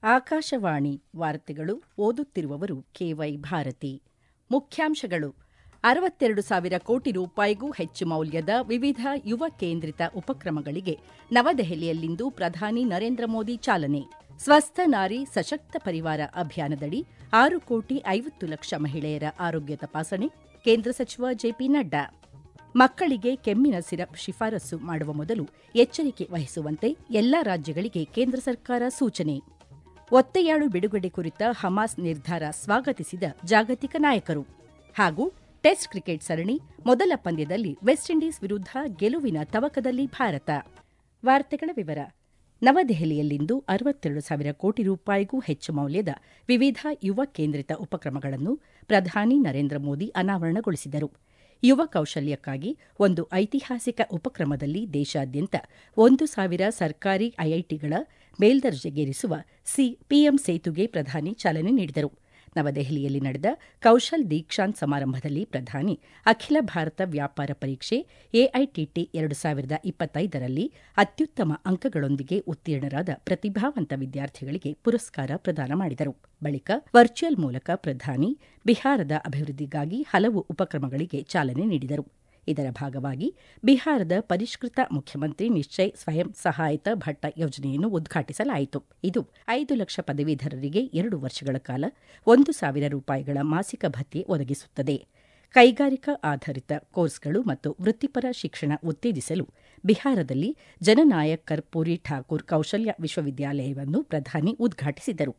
ಆಕಾಶವಾಣಿ ವಾರ್ತೆಗಳು ಓದುತ್ತಿರುವವರು ಕೆವೈ ಭಾರತಿ ಮುಖ್ಯಾಂಶಗಳು ಅರವತ್ತೆರಡು ಸಾವಿರ ಕೋಟಿ ರೂಪಾಯಿಗೂ ಹೆಚ್ಚು ಮೌಲ್ಯದ ವಿವಿಧ ಯುವ ಕೇಂದ್ರಿತ ಉಪಕ್ರಮಗಳಿಗೆ ನವದೆಹಲಿಯಲ್ಲಿಂದು ಪ್ರಧಾನಿ ನರೇಂದ್ರ ಮೋದಿ ಚಾಲನೆ ಸ್ವಸ್ಥ ನಾರಿ ಸಶಕ್ತ ಪರಿವಾರ ಅಭಿಯಾನದಡಿ ಆರು ಕೋಟಿ ಐವತ್ತು ಲಕ್ಷ ಮಹಿಳೆಯರ ಆರೋಗ್ಯ ತಪಾಸಣೆ ಕೇಂದ್ರ ಸಚಿವ ಜೆಪಿ ನಡ್ಡಾ ಮಕ್ಕಳಿಗೆ ಕೆಮ್ಮಿನ ಸಿರಪ್ ಶಿಫಾರಸು ಮಾಡುವ ಮೊದಲು ಎಚ್ಚರಿಕೆ ವಹಿಸುವಂತೆ ಎಲ್ಲಾ ರಾಜ್ಯಗಳಿಗೆ ಕೇಂದ್ರ ಸರ್ಕಾರ ಸೂಚನೆ ಒತ್ತೆಯಾಳು ಬಿಡುಗಡೆ ಕುರಿತ ಹಮಾಸ್ ನಿರ್ಧಾರ ಸ್ವಾಗತಿಸಿದ ಜಾಗತಿಕ ನಾಯಕರು ಹಾಗೂ ಟೆಸ್ಟ್ ಕ್ರಿಕೆಟ್ ಸರಣಿ ಮೊದಲ ಪಂದ್ಯದಲ್ಲಿ ವೆಸ್ಟ್ ಇಂಡೀಸ್ ವಿರುದ್ಧ ಗೆಲುವಿನ ತವಕದಲ್ಲಿ ಭಾರತ ವಾರ್ತೆಗಳ ವಿವರ ನವದೆಹಲಿಯಲ್ಲಿಂದು ಅರವತ್ತೆರಡು ಸಾವಿರ ಕೋಟಿ ರೂಪಾಯಿಗೂ ಹೆಚ್ಚು ಮೌಲ್ಯದ ವಿವಿಧ ಯುವ ಕೇಂದ್ರಿತ ಉಪಕ್ರಮಗಳನ್ನು ಪ್ರಧಾನಿ ನರೇಂದ್ರ ಮೋದಿ ಅನಾವರಣಗೊಳಿಸಿದರು ಯುವ ಕೌಶಲ್ಯಕ್ಕಾಗಿ ಒಂದು ಐತಿಹಾಸಿಕ ಉಪಕ್ರಮದಲ್ಲಿ ದೇಶಾದ್ಯಂತ ಒಂದು ಸಾವಿರ ಸರ್ಕಾರಿ ಐಐಟಿಗಳ ಮೇಲ್ದರ್ಜೆಗೇರಿಸುವ ಸಿ ಪಿಎಂ ಸೇತುಗೆ ಪ್ರಧಾನಿ ಚಾಲನೆ ನೀಡಿದರು ನವದೆಹಲಿಯಲ್ಲಿ ನಡೆದ ಕೌಶಲ್ ದೀಕ್ಷಾಂತ್ ಸಮಾರಂಭದಲ್ಲಿ ಪ್ರಧಾನಿ ಅಖಿಲ ಭಾರತ ವ್ಯಾಪಾರ ಪರೀಕ್ಷೆ ಎಐಟಿಟಿ ಎರಡು ಸಾವಿರದ ಇಪ್ಪತ್ತೈದರಲ್ಲಿ ಅತ್ಯುತ್ತಮ ಅಂಕಗಳೊಂದಿಗೆ ಉತ್ತೀರ್ಣರಾದ ಪ್ರತಿಭಾವಂತ ವಿದ್ಯಾರ್ಥಿಗಳಿಗೆ ಪುರಸ್ಕಾರ ಪ್ರದಾನ ಮಾಡಿದರು ಬಳಿಕ ವರ್ಚುವಲ್ ಮೂಲಕ ಪ್ರಧಾನಿ ಬಿಹಾರದ ಅಭಿವೃದ್ಧಿಗಾಗಿ ಹಲವು ಉಪಕ್ರಮಗಳಿಗೆ ಚಾಲನೆ ನೀಡಿದರು ಇದರ ಭಾಗವಾಗಿ ಬಿಹಾರದ ಪರಿಷ್ಕೃತ ಮುಖ್ಯಮಂತ್ರಿ ನಿಶ್ಚಯ್ ಸ್ವಯಂ ಸಹಾಯತ ಭಟ್ಟ ಯೋಜನೆಯನ್ನು ಉದ್ಘಾಟಿಸಲಾಯಿತು ಇದು ಐದು ಲಕ್ಷ ಪದವೀಧರರಿಗೆ ಎರಡು ವರ್ಷಗಳ ಕಾಲ ಒಂದು ಸಾವಿರ ರೂಪಾಯಿಗಳ ಮಾಸಿಕ ಭತ್ಯೆ ಒದಗಿಸುತ್ತದೆ ಕೈಗಾರಿಕಾ ಆಧಾರಿತ ಕೋರ್ಸ್ಗಳು ಮತ್ತು ವೃತ್ತಿಪರ ಶಿಕ್ಷಣ ಉತ್ತೇಜಿಸಲು ಬಿಹಾರದಲ್ಲಿ ಜನನಾಯಕ್ ಕರ್ಪೂರಿ ಠಾಕೂರ್ ಕೌಶಲ್ಯ ವಿಶ್ವವಿದ್ಯಾಲಯವನ್ನು ಪ್ರಧಾನಿ ಉದ್ಘಾಟಿಸಿದರು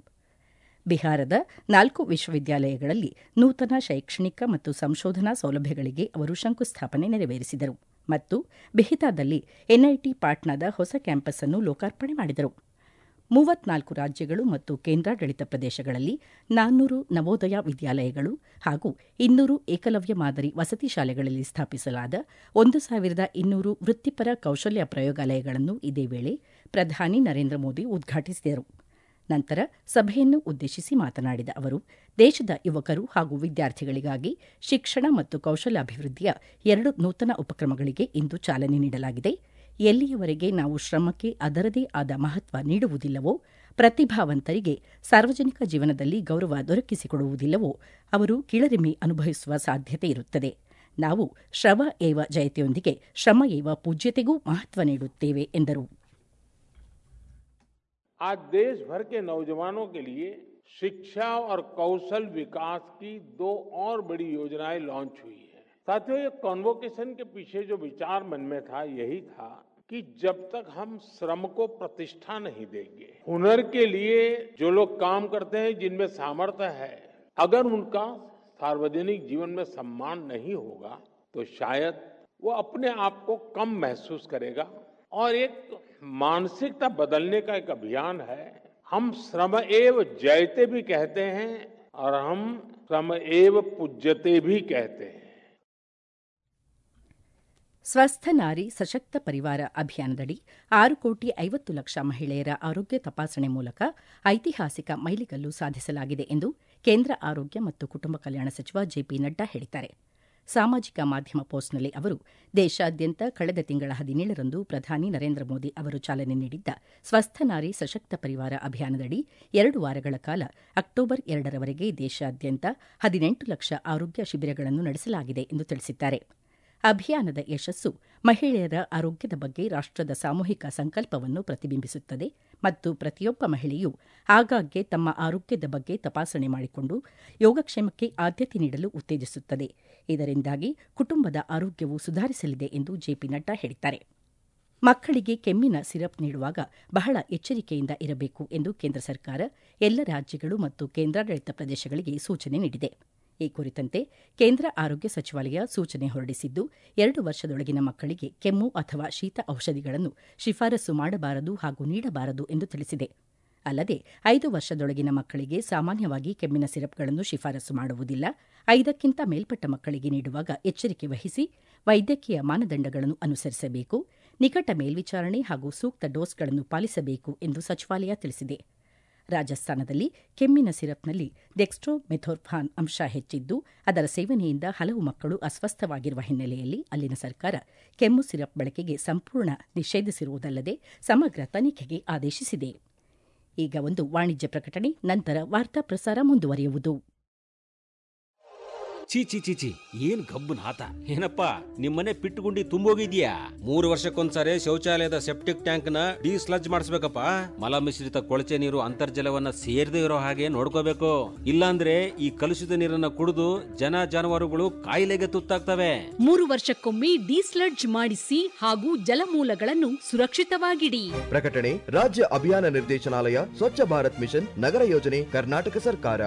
ಬಿಹಾರದ ನಾಲ್ಕು ವಿಶ್ವವಿದ್ಯಾಲಯಗಳಲ್ಲಿ ನೂತನ ಶೈಕ್ಷಣಿಕ ಮತ್ತು ಸಂಶೋಧನಾ ಸೌಲಭ್ಯಗಳಿಗೆ ಅವರು ಶಂಕುಸ್ಥಾಪನೆ ನೆರವೇರಿಸಿದರು ಮತ್ತು ಬಿಹಿತಾದಲ್ಲಿ ಎನ್ಐಟಿ ಪಾಟ್ನಾದ ಹೊಸ ಕ್ಯಾಂಪಸ್ ಅನ್ನು ಲೋಕಾರ್ಪಣೆ ಮಾಡಿದರು ಮೂವತ್ನಾಲ್ಕು ರಾಜ್ಯಗಳು ಮತ್ತು ಕೇಂದ್ರಾಡಳಿತ ಪ್ರದೇಶಗಳಲ್ಲಿ ನಾನ್ನೂರು ನವೋದಯ ವಿದ್ಯಾಲಯಗಳು ಹಾಗೂ ಇನ್ನೂರು ಏಕಲವ್ಯ ಮಾದರಿ ವಸತಿ ಶಾಲೆಗಳಲ್ಲಿ ಸ್ಥಾಪಿಸಲಾದ ಒಂದು ಸಾವಿರದ ಇನ್ನೂರು ವೃತ್ತಿಪರ ಕೌಶಲ್ಯ ಪ್ರಯೋಗಾಲಯಗಳನ್ನು ಇದೇ ವೇಳೆ ಪ್ರಧಾನಿ ನರೇಂದ್ರ ಮೋದಿ ಉದ್ಘಾಟಿಸಿದರು ನಂತರ ಸಭೆಯನ್ನು ಉದ್ದೇಶಿಸಿ ಮಾತನಾಡಿದ ಅವರು ದೇಶದ ಯುವಕರು ಹಾಗೂ ವಿದ್ಯಾರ್ಥಿಗಳಿಗಾಗಿ ಶಿಕ್ಷಣ ಮತ್ತು ಕೌಶಲ್ಯಾಭಿವೃದ್ಧಿಯ ಎರಡು ನೂತನ ಉಪಕ್ರಮಗಳಿಗೆ ಇಂದು ಚಾಲನೆ ನೀಡಲಾಗಿದೆ ಎಲ್ಲಿಯವರೆಗೆ ನಾವು ಶ್ರಮಕ್ಕೆ ಅದರದೇ ಆದ ಮಹತ್ವ ನೀಡುವುದಿಲ್ಲವೋ ಪ್ರತಿಭಾವಂತರಿಗೆ ಸಾರ್ವಜನಿಕ ಜೀವನದಲ್ಲಿ ಗೌರವ ದೊರಕಿಸಿಕೊಡುವುದಿಲ್ಲವೋ ಅವರು ಕೀಳರಿಮೆ ಅನುಭವಿಸುವ ಸಾಧ್ಯತೆ ಇರುತ್ತದೆ ನಾವು ಶ್ರಮ ಏವ ಜಯತೆಯೊಂದಿಗೆ ಶ್ರಮ ಏವ ಪೂಜ್ಯತೆಗೂ ಮಹತ್ವ ನೀಡುತ್ತೇವೆ ಎಂದರು आज देश भर के नौजवानों के लिए शिक्षा और कौशल विकास की दो और बड़ी योजनाएं लॉन्च हुई है साथियों ये कॉन्वोकेशन के पीछे जो विचार मन में था यही था कि जब तक हम श्रम को प्रतिष्ठा नहीं देंगे हुनर के लिए जो लोग काम करते हैं जिनमें सामर्थ्य है अगर उनका सार्वजनिक जीवन में सम्मान नहीं होगा तो शायद वो अपने आप को कम महसूस करेगा और एक मानसिकता बदलने का एक अभियान है हम श्रम एव जयते भी कहते हैं और हम श्रम एव पूज्यते भी कहते हैं ಸ್ವಸ್ಥ ನಾರಿ ಸಶಕ್ತ ಪರಿವಾರ ಅಭಿಯಾನದಡಿ ಆರು ಕೋಟಿ ಐವತ್ತು ಲಕ್ಷ ಮಹಿಳೆಯರ ಆರೋಗ್ಯ ತಪಾಸಣೆ ಮೂಲಕ ಐತಿಹಾಸಿಕ ಮೈಲಿಗಲ್ಲು ಸಾಧಿಸಲಾಗಿದೆ ಎಂದು ಕೇಂದ್ರ ಆರೋಗ್ಯ ಮತ್ತು ಕುಟುಂಬ ಕಲ್ಯಾಣ ಸಚಿವ ಜೆಪಿ ನಡ್ಡಾ ಹೇಳಿದ್ದಾರೆ ಸಾಮಾಜಿಕ ಮಾಧ್ಯಮ ಪೋಸ್ಟ್ನಲ್ಲಿ ಅವರು ದೇಶಾದ್ಯಂತ ಕಳೆದ ತಿಂಗಳ ಹದಿನೇಳರಂದು ಪ್ರಧಾನಿ ನರೇಂದ್ರ ಮೋದಿ ಅವರು ಚಾಲನೆ ನೀಡಿದ್ದ ಸ್ವಸ್ಥ ನಾರಿ ಸಶಕ್ತ ಪರಿವಾರ ಅಭಿಯಾನದಡಿ ಎರಡು ವಾರಗಳ ಕಾಲ ಅಕ್ಟೋಬರ್ ಎರಡರವರೆಗೆ ದೇಶಾದ್ಯಂತ ಹದಿನೆಂಟು ಲಕ್ಷ ಆರೋಗ್ಯ ಶಿಬಿರಗಳನ್ನು ನಡೆಸಲಾಗಿದೆ ಎಂದು ತಿಳಿಸಿದ್ದಾರೆ ಅಭಿಯಾನದ ಯಶಸ್ಸು ಮಹಿಳೆಯರ ಆರೋಗ್ಯದ ಬಗ್ಗೆ ರಾಷ್ಟದ ಸಾಮೂಹಿಕ ಸಂಕಲ್ಪವನ್ನು ಪ್ರತಿಬಿಂಬಿಸುತ್ತದೆ ಮತ್ತು ಪ್ರತಿಯೊಬ್ಬ ಮಹಿಳೆಯೂ ಆಗಾಗ್ಗೆ ತಮ್ಮ ಆರೋಗ್ಯದ ಬಗ್ಗೆ ತಪಾಸಣೆ ಮಾಡಿಕೊಂಡು ಯೋಗಕ್ಷೇಮಕ್ಕೆ ಆದ್ಯತೆ ನೀಡಲು ಉತ್ತೇಜಿಸುತ್ತದೆ ಇದರಿಂದಾಗಿ ಕುಟುಂಬದ ಆರೋಗ್ಯವು ಸುಧಾರಿಸಲಿದೆ ಎಂದು ಜೆಪಿ ನಡ್ಡಾ ಹೇಳಿದ್ದಾರೆ ಮಕ್ಕಳಿಗೆ ಕೆಮ್ಮಿನ ಸಿರಪ್ ನೀಡುವಾಗ ಬಹಳ ಎಚ್ಚರಿಕೆಯಿಂದ ಇರಬೇಕು ಎಂದು ಕೇಂದ್ರ ಸರ್ಕಾರ ಎಲ್ಲ ರಾಜ್ಯಗಳು ಮತ್ತು ಕೇಂದ್ರಾಡಳಿತ ಪ್ರದೇಶಗಳಿಗೆ ಸೂಚನೆ ನೀಡಿದೆ ಈ ಕುರಿತಂತೆ ಕೇಂದ್ರ ಆರೋಗ್ಯ ಸಚಿವಾಲಯ ಸೂಚನೆ ಹೊರಡಿಸಿದ್ದು ಎರಡು ವರ್ಷದೊಳಗಿನ ಮಕ್ಕಳಿಗೆ ಕೆಮ್ಮು ಅಥವಾ ಶೀತ ಔಷಧಿಗಳನ್ನು ಶಿಫಾರಸು ಮಾಡಬಾರದು ಹಾಗೂ ನೀಡಬಾರದು ಎಂದು ತಿಳಿಸಿದೆ ಅಲ್ಲದೆ ಐದು ವರ್ಷದೊಳಗಿನ ಮಕ್ಕಳಿಗೆ ಸಾಮಾನ್ಯವಾಗಿ ಕೆಮ್ಮಿನ ಸಿರಪ್ಗಳನ್ನು ಶಿಫಾರಸು ಮಾಡುವುದಿಲ್ಲ ಐದಕ್ಕಿಂತ ಮೇಲ್ಪಟ್ಟ ಮಕ್ಕಳಿಗೆ ನೀಡುವಾಗ ಎಚ್ಚರಿಕೆ ವಹಿಸಿ ವೈದ್ಯಕೀಯ ಮಾನದಂಡಗಳನ್ನು ಅನುಸರಿಸಬೇಕು ನಿಕಟ ಮೇಲ್ವಿಚಾರಣೆ ಹಾಗೂ ಸೂಕ್ತ ಡೋಸ್ಗಳನ್ನು ಪಾಲಿಸಬೇಕು ಎಂದು ಸಚಿವಾಲಯ ತಿಳಿಸಿದೆ ರಾಜಸ್ಥಾನದಲ್ಲಿ ಕೆಮ್ಮಿನ ಸಿರಪ್ನಲ್ಲಿ ಡೆಕ್ಸ್ಟ್ರೋಮೆಥೋರ್ಫಾನ್ ಅಂಶ ಹೆಚ್ಚಿದ್ದು ಅದರ ಸೇವನೆಯಿಂದ ಹಲವು ಮಕ್ಕಳು ಅಸ್ವಸ್ಥವಾಗಿರುವ ಹಿನ್ನೆಲೆಯಲ್ಲಿ ಅಲ್ಲಿನ ಸರ್ಕಾರ ಕೆಮ್ಮು ಸಿರಪ್ ಬಳಕೆಗೆ ಸಂಪೂರ್ಣ ನಿಷೇಧಿಸಿರುವುದಲ್ಲದೆ ಸಮಗ್ರ ತನಿಖೆಗೆ ಆದೇಶಿಸಿದೆ ಈಗ ಒಂದು ವಾಣಿಜ್ಯ ಪ್ರಕಟಣೆ ನಂತರ ವಾರ್ತಾ ಪ್ರಸಾರ ಮುಂದುವರಿಯುವುದು ಚೀ ಚಿ ಚಿ ಚಿ ಏನ್ ಗಬ್ಬನ್ ಹಾತ ಏನಪ್ಪ ನಿಮ್ಮನೆ ಪಿಟ್ಟುಗುಂಡಿ ತುಂಬೋಗಿದ್ಯಾ ಮೂರು ವರ್ಷಕ್ಕೊಂದ್ಸರಿ ಶೌಚಾಲಯದ ಸೆಪ್ಟಿಕ್ ಟ್ಯಾಂಕ್ ನ ಡಿಸ್ಲಜ್ ಮಾಡಿಸ್ಬೇಕಪ್ಪ ಮಲ ಮಿಶ್ರಿತ ಕೊಳಚೆ ನೀರು ಅಂತರ್ಜಲವನ್ನ ಸೇರದೆ ಇರೋ ಹಾಗೆ ನೋಡ್ಕೋಬೇಕು ಇಲ್ಲಾಂದ್ರೆ ಈ ಕಲುಷಿತ ನೀರನ್ನ ಕುಡಿದು ಜನ ಜಾನುವಾರುಗಳು ಕಾಯಿಲೆಗೆ ತುತ್ತಾಗ್ತವೆ ಮೂರು ವರ್ಷಕ್ಕೊಮ್ಮೆ ಡಿಸ್ಲಡ್ಜ್ ಮಾಡಿಸಿ ಹಾಗೂ ಜಲಮೂಲಗಳನ್ನು ಸುರಕ್ಷಿತವಾಗಿಡಿ ಪ್ರಕಟಣೆ ರಾಜ್ಯ ಅಭಿಯಾನ ನಿರ್ದೇಶನಾಲಯ ಸ್ವಚ್ಛ ಭಾರತ್ ಮಿಷನ್ ನಗರ ಯೋಜನೆ ಕರ್ನಾಟಕ ಸರ್ಕಾರ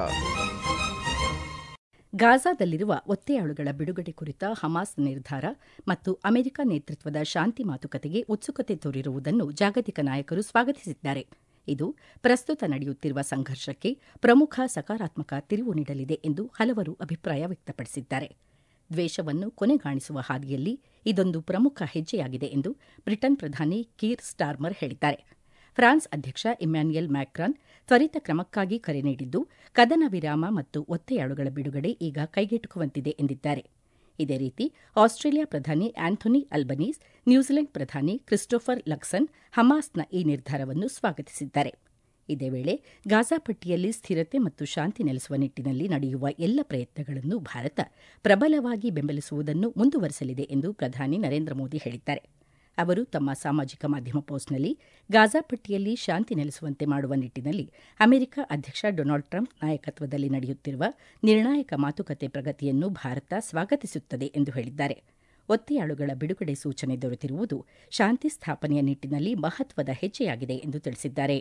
ಗಾಜಾದಲ್ಲಿರುವ ಒತ್ತೆಯಾಳುಗಳ ಬಿಡುಗಡೆ ಕುರಿತ ಹಮಾಸ್ ನಿರ್ಧಾರ ಮತ್ತು ಅಮೆರಿಕ ನೇತೃತ್ವದ ಶಾಂತಿ ಮಾತುಕತೆಗೆ ಉತ್ಸುಕತೆ ತೋರಿರುವುದನ್ನು ಜಾಗತಿಕ ನಾಯಕರು ಸ್ವಾಗತಿಸಿದ್ದಾರೆ ಇದು ಪ್ರಸ್ತುತ ನಡೆಯುತ್ತಿರುವ ಸಂಘರ್ಷಕ್ಕೆ ಪ್ರಮುಖ ಸಕಾರಾತ್ಮಕ ತಿರುವು ನೀಡಲಿದೆ ಎಂದು ಹಲವರು ಅಭಿಪ್ರಾಯ ವ್ಯಕ್ತಪಡಿಸಿದ್ದಾರೆ ದ್ವೇಷವನ್ನು ಕೊನೆಗಾಣಿಸುವ ಹಾದಿಯಲ್ಲಿ ಇದೊಂದು ಪ್ರಮುಖ ಹೆಜ್ಜೆಯಾಗಿದೆ ಎಂದು ಬ್ರಿಟನ್ ಪ್ರಧಾನಿ ಕೀರ್ ಸ್ಟಾರ್ಮರ್ ಹೇಳಿದ್ದಾರೆ ಫ್ರಾನ್ಸ್ ಅಧ್ಯಕ್ಷ ಇಮ್ಯಾನ್ಯಲ್ ಮ್ಯಾಕ್ರಾನ್ ತ್ವರಿತ ಕ್ರಮಕ್ಕಾಗಿ ಕರೆ ನೀಡಿದ್ದು ಕದನ ವಿರಾಮ ಮತ್ತು ಒತ್ತೆಯಾಳುಗಳ ಬಿಡುಗಡೆ ಈಗ ಕೈಗೆಟುಕುವಂತಿದೆ ಎಂದಿದ್ದಾರೆ ಇದೇ ರೀತಿ ಆಸ್ಟ್ರೇಲಿಯಾ ಪ್ರಧಾನಿ ಆಂಥೋನಿ ಅಲ್ಬನೀಸ್ ನ್ಯೂಜಿಲೆಂಡ್ ಪ್ರಧಾನಿ ಕ್ರಿಸ್ಟೋಫರ್ ಲಕ್ಸನ್ ಹಮಾಸ್ನ ಈ ನಿರ್ಧಾರವನ್ನು ಸ್ವಾಗತಿಸಿದ್ದಾರೆ ಇದೇ ವೇಳೆ ಗಾಜಾ ಪಟ್ಟಿಯಲ್ಲಿ ಸ್ಥಿರತೆ ಮತ್ತು ಶಾಂತಿ ನೆಲೆಸುವ ನಿಟ್ಟಿನಲ್ಲಿ ನಡೆಯುವ ಎಲ್ಲ ಪ್ರಯತ್ನಗಳನ್ನು ಭಾರತ ಪ್ರಬಲವಾಗಿ ಬೆಂಬಲಿಸುವುದನ್ನು ಮುಂದುವರೆಸಲಿದೆ ಎಂದು ಪ್ರಧಾನಿ ನರೇಂದ್ರ ಮೋದಿ ಹೇಳಿದ್ದಾರೆ ಅವರು ತಮ್ಮ ಸಾಮಾಜಿಕ ಮಾಧ್ಯಮ ಪೋಸ್ಟ್ನಲ್ಲಿ ಗಾಜಾ ಪಟ್ಟಿಯಲ್ಲಿ ಶಾಂತಿ ನೆಲೆಸುವಂತೆ ಮಾಡುವ ನಿಟ್ಟಿನಲ್ಲಿ ಅಮೆರಿಕ ಅಧ್ಯಕ್ಷ ಡೊನಾಲ್ಡ್ ಟ್ರಂಪ್ ನಾಯಕತ್ವದಲ್ಲಿ ನಡೆಯುತ್ತಿರುವ ನಿರ್ಣಾಯಕ ಮಾತುಕತೆ ಪ್ರಗತಿಯನ್ನು ಭಾರತ ಸ್ವಾಗತಿಸುತ್ತದೆ ಎಂದು ಹೇಳಿದ್ದಾರೆ ಒತ್ತೆಯಾಳುಗಳ ಬಿಡುಗಡೆ ಸೂಚನೆ ದೊರೆತಿರುವುದು ಶಾಂತಿ ಸ್ಥಾಪನೆಯ ನಿಟ್ಟಿನಲ್ಲಿ ಮಹತ್ವದ ಹೆಜ್ಜೆಯಾಗಿದೆ ಎಂದು ತಿಳಿಸಿದ್ದಾರೆ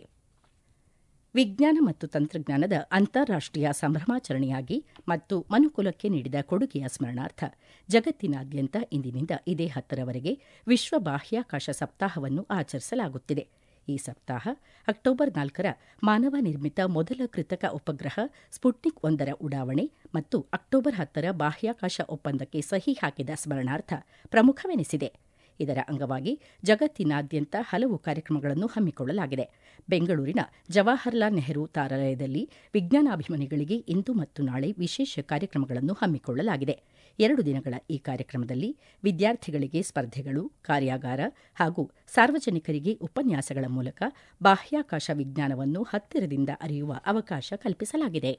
ವಿಜ್ಞಾನ ಮತ್ತು ತಂತ್ರಜ್ಞಾನದ ಅಂತಾರಾಷ್ಟೀಯ ಸಂಭ್ರಮಾಚರಣೆಯಾಗಿ ಮತ್ತು ಮನುಕುಲಕ್ಕೆ ನೀಡಿದ ಕೊಡುಗೆಯ ಸ್ಮರಣಾರ್ಥ ಜಗತ್ತಿನಾದ್ಯಂತ ಇಂದಿನಿಂದ ಇದೇ ಹತ್ತರವರೆಗೆ ವಿಶ್ವ ಬಾಹ್ಯಾಕಾಶ ಸಪ್ತಾಹವನ್ನು ಆಚರಿಸಲಾಗುತ್ತಿದೆ ಈ ಸಪ್ತಾಹ ಅಕ್ಟೋಬರ್ ನಾಲ್ಕರ ಮಾನವ ನಿರ್ಮಿತ ಮೊದಲ ಕೃತಕ ಉಪಗ್ರಹ ಸ್ಪುಟ್ನಿಕ್ ಒಂದರ ಉಡಾವಣೆ ಮತ್ತು ಅಕ್ಟೋಬರ್ ಹತ್ತರ ಬಾಹ್ಯಾಕಾಶ ಒಪ್ಪಂದಕ್ಕೆ ಸಹಿ ಹಾಕಿದ ಸ್ಮರಣಾರ್ಥ ಪ್ರಮುಖವೆನಿಸಿದೆ ಇದರ ಅಂಗವಾಗಿ ಜಗತ್ತಿನಾದ್ಯಂತ ಹಲವು ಕಾರ್ಯಕ್ರಮಗಳನ್ನು ಹಮ್ಮಿಕೊಳ್ಳಲಾಗಿದೆ ಬೆಂಗಳೂರಿನ ಜವಾಹರ್ಲಾಲ್ ನೆಹರು ತಾರಾಲಯದಲ್ಲಿ ವಿಜ್ಞಾನಾಭಿಮಾನಿಗಳಿಗೆ ಇಂದು ಮತ್ತು ನಾಳೆ ವಿಶೇಷ ಕಾರ್ಯಕ್ರಮಗಳನ್ನು ಹಮ್ಮಿಕೊಳ್ಳಲಾಗಿದೆ ಎರಡು ದಿನಗಳ ಈ ಕಾರ್ಯಕ್ರಮದಲ್ಲಿ ವಿದ್ಯಾರ್ಥಿಗಳಿಗೆ ಸ್ಪರ್ಧೆಗಳು ಕಾರ್ಯಾಗಾರ ಹಾಗೂ ಸಾರ್ವಜನಿಕರಿಗೆ ಉಪನ್ಯಾಸಗಳ ಮೂಲಕ ಬಾಹ್ಯಾಕಾಶ ವಿಜ್ಞಾನವನ್ನು ಹತ್ತಿರದಿಂದ ಅರಿಯುವ ಅವಕಾಶ ಕಲ್ಪಿಸಲಾಗಿದೆ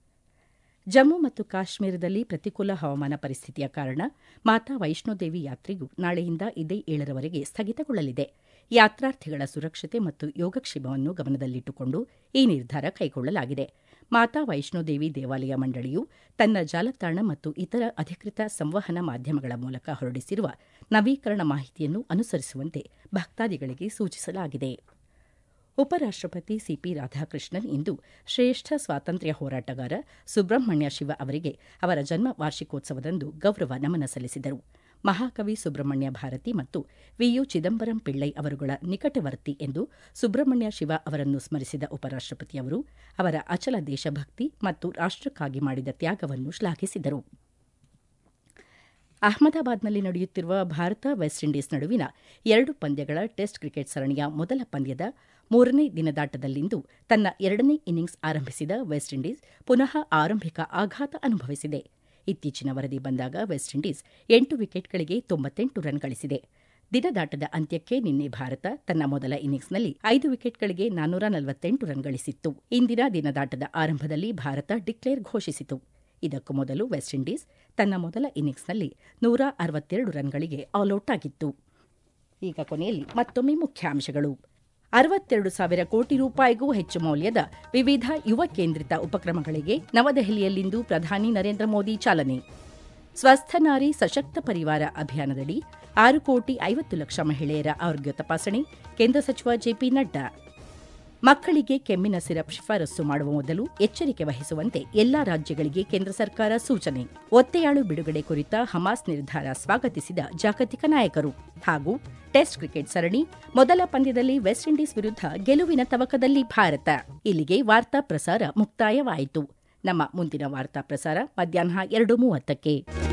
ಜಮ್ಮು ಮತ್ತು ಕಾಶ್ಮೀರದಲ್ಲಿ ಪ್ರತಿಕೂಲ ಹವಾಮಾನ ಪರಿಸ್ಥಿತಿಯ ಕಾರಣ ಮಾತಾ ವೈಷ್ಣೋದೇವಿ ಯಾತ್ರೆಯು ನಾಳೆಯಿಂದ ಇದೇ ಏಳರವರೆಗೆ ಸ್ಥಗಿತಗೊಳ್ಳಲಿದೆ ಯಾತ್ರಾರ್ಥಿಗಳ ಸುರಕ್ಷತೆ ಮತ್ತು ಯೋಗಕ್ಷೇಮವನ್ನು ಗಮನದಲ್ಲಿಟ್ಟುಕೊಂಡು ಈ ನಿರ್ಧಾರ ಕೈಗೊಳ್ಳಲಾಗಿದೆ ಮಾತಾ ವೈಷ್ಣೋದೇವಿ ದೇವಾಲಯ ಮಂಡಳಿಯು ತನ್ನ ಜಾಲತಾಣ ಮತ್ತು ಇತರ ಅಧಿಕೃತ ಸಂವಹನ ಮಾಧ್ಯಮಗಳ ಮೂಲಕ ಹೊರಡಿಸಿರುವ ನವೀಕರಣ ಮಾಹಿತಿಯನ್ನು ಅನುಸರಿಸುವಂತೆ ಭಕ್ತಾದಿಗಳಿಗೆ ಸೂಚಿಸಲಾಗಿದೆ ಉಪರಾಷ್ಟಪತಿ ಸಿಪಿ ರಾಧಾಕೃಷ್ಣನ್ ಇಂದು ಶ್ರೇಷ್ಠ ಸ್ವಾತಂತ್ರ್ಯ ಹೋರಾಟಗಾರ ಸುಬ್ರಹ್ಮಣ್ಯ ಶಿವ ಅವರಿಗೆ ಅವರ ಜನ್ಮ ವಾರ್ಷಿಕೋತ್ಸವದಂದು ಗೌರವ ನಮನ ಸಲ್ಲಿಸಿದರು ಮಹಾಕವಿ ಸುಬ್ರಹ್ಮಣ್ಯ ಭಾರತಿ ಮತ್ತು ವಿಯು ಚಿದಂಬರಂ ಪಿಳ್ಳೈ ಅವರುಗಳ ನಿಕಟವರ್ತಿ ಎಂದು ಸುಬ್ರಹ್ಮಣ್ಯ ಶಿವ ಅವರನ್ನು ಸ್ಮರಿಸಿದ ಉಪರಾಷ್ಟಪತಿಯವರು ಅವರ ಅಚಲ ದೇಶಭಕ್ತಿ ಮತ್ತು ರಾಷ್ಟಕ್ಕಾಗಿ ಮಾಡಿದ ತ್ಯಾಗವನ್ನು ಶ್ಲಾಘಿಸಿದರು ಅಹಮದಾಬಾದ್ನಲ್ಲಿ ನಡೆಯುತ್ತಿರುವ ಭಾರತ ವೆಸ್ಟ್ ಇಂಡೀಸ್ ನಡುವಿನ ಎರಡು ಪಂದ್ಯಗಳ ಟೆಸ್ಟ್ ಕ್ರಿಕೆಟ್ ಸರಣಿಯ ಮೊದಲ ಪಂದ್ಯದ ಮೂರನೇ ದಿನದಾಟದಲ್ಲಿಂದು ತನ್ನ ಎರಡನೇ ಇನ್ನಿಂಗ್ಸ್ ಆರಂಭಿಸಿದ ವೆಸ್ಟ್ ಇಂಡೀಸ್ ಪುನಃ ಆರಂಭಿಕ ಆಘಾತ ಅನುಭವಿಸಿದೆ ಇತ್ತೀಚಿನ ವರದಿ ಬಂದಾಗ ವೆಸ್ಟ್ ಇಂಡೀಸ್ ಎಂಟು ವಿಕೆಟ್ಗಳಿಗೆ ತೊಂಬತ್ತೆಂಟು ರನ್ ಗಳಿಸಿದೆ ದಿನದಾಟದ ಅಂತ್ಯಕ್ಕೆ ನಿನ್ನೆ ಭಾರತ ತನ್ನ ಮೊದಲ ಇನ್ನಿಂಗ್ಸ್ನಲ್ಲಿ ಐದು ವಿಕೆಟ್ಗಳಿಗೆ ನಾನ್ನೂರ ನಲವತ್ತೆಂಟು ರನ್ ಗಳಿಸಿತ್ತು ಇಂದಿನ ದಿನದಾಟದ ಆರಂಭದಲ್ಲಿ ಭಾರತ ಡಿಕ್ಲೇರ್ ಘೋಷಿಸಿತು ಇದಕ್ಕೂ ಮೊದಲು ವೆಸ್ಟ್ ಇಂಡೀಸ್ ತನ್ನ ಮೊದಲ ಇನ್ನಿಂಗ್ಸ್ನಲ್ಲಿ ನೂರ ಅರವತ್ತೆರಡು ರನ್ಗಳಿಗೆ ಆಲ್ಔಟ್ ಆಗಿತ್ತು ಈಗ ಕೊನೆಯಲ್ಲಿ ಮತ್ತೊಮ್ಮೆ ಮುಖ್ಯಾಂಶಗಳು ಅರವತ್ತೆರಡು ಸಾವಿರ ಕೋಟಿ ರೂಪಾಯಿಗೂ ಹೆಚ್ಚು ಮೌಲ್ಯದ ವಿವಿಧ ಯುವ ಕೇಂದ್ರಿತ ಉಪಕ್ರಮಗಳಿಗೆ ನವದೆಹಲಿಯಲ್ಲಿಂದು ಪ್ರಧಾನಿ ನರೇಂದ್ರ ಮೋದಿ ಚಾಲನೆ ಸ್ವಸ್ಥ ನಾರಿ ಸಶಕ್ತ ಪರಿವಾರ ಅಭಿಯಾನದಡಿ ಆರು ಕೋಟಿ ಐವತ್ತು ಲಕ್ಷ ಮಹಿಳೆಯರ ಆರೋಗ್ಯ ತಪಾಸಣೆ ಕೇಂದ್ರ ಸಚಿವ ಜೆಪಿ ನಡ್ಡಾ ಮಕ್ಕಳಿಗೆ ಕೆಮ್ಮಿನ ಸಿರಪ್ ಶಿಫಾರಸು ಮಾಡುವ ಮೊದಲು ಎಚ್ಚರಿಕೆ ವಹಿಸುವಂತೆ ಎಲ್ಲಾ ರಾಜ್ಯಗಳಿಗೆ ಕೇಂದ್ರ ಸರ್ಕಾರ ಸೂಚನೆ ಒತ್ತೆಯಾಳು ಬಿಡುಗಡೆ ಕುರಿತ ಹಮಾಸ್ ನಿರ್ಧಾರ ಸ್ವಾಗತಿಸಿದ ಜಾಗತಿಕ ನಾಯಕರು ಹಾಗೂ ಟೆಸ್ಟ್ ಕ್ರಿಕೆಟ್ ಸರಣಿ ಮೊದಲ ಪಂದ್ಯದಲ್ಲಿ ವೆಸ್ಟ್ ಇಂಡೀಸ್ ವಿರುದ್ಧ ಗೆಲುವಿನ ತವಕದಲ್ಲಿ ಭಾರತ ಇಲ್ಲಿಗೆ ವಾರ್ತಾ ಪ್ರಸಾರ ಮುಕ್ತಾಯವಾಯಿತು ನಮ್ಮ ಮುಂದಿನ ವಾರ್ತಾ ಪ್ರಸಾರ ಮಧ್ಯಾಹ್ನ ಎರಡು ಮೂವತ್ತಕ್ಕೆ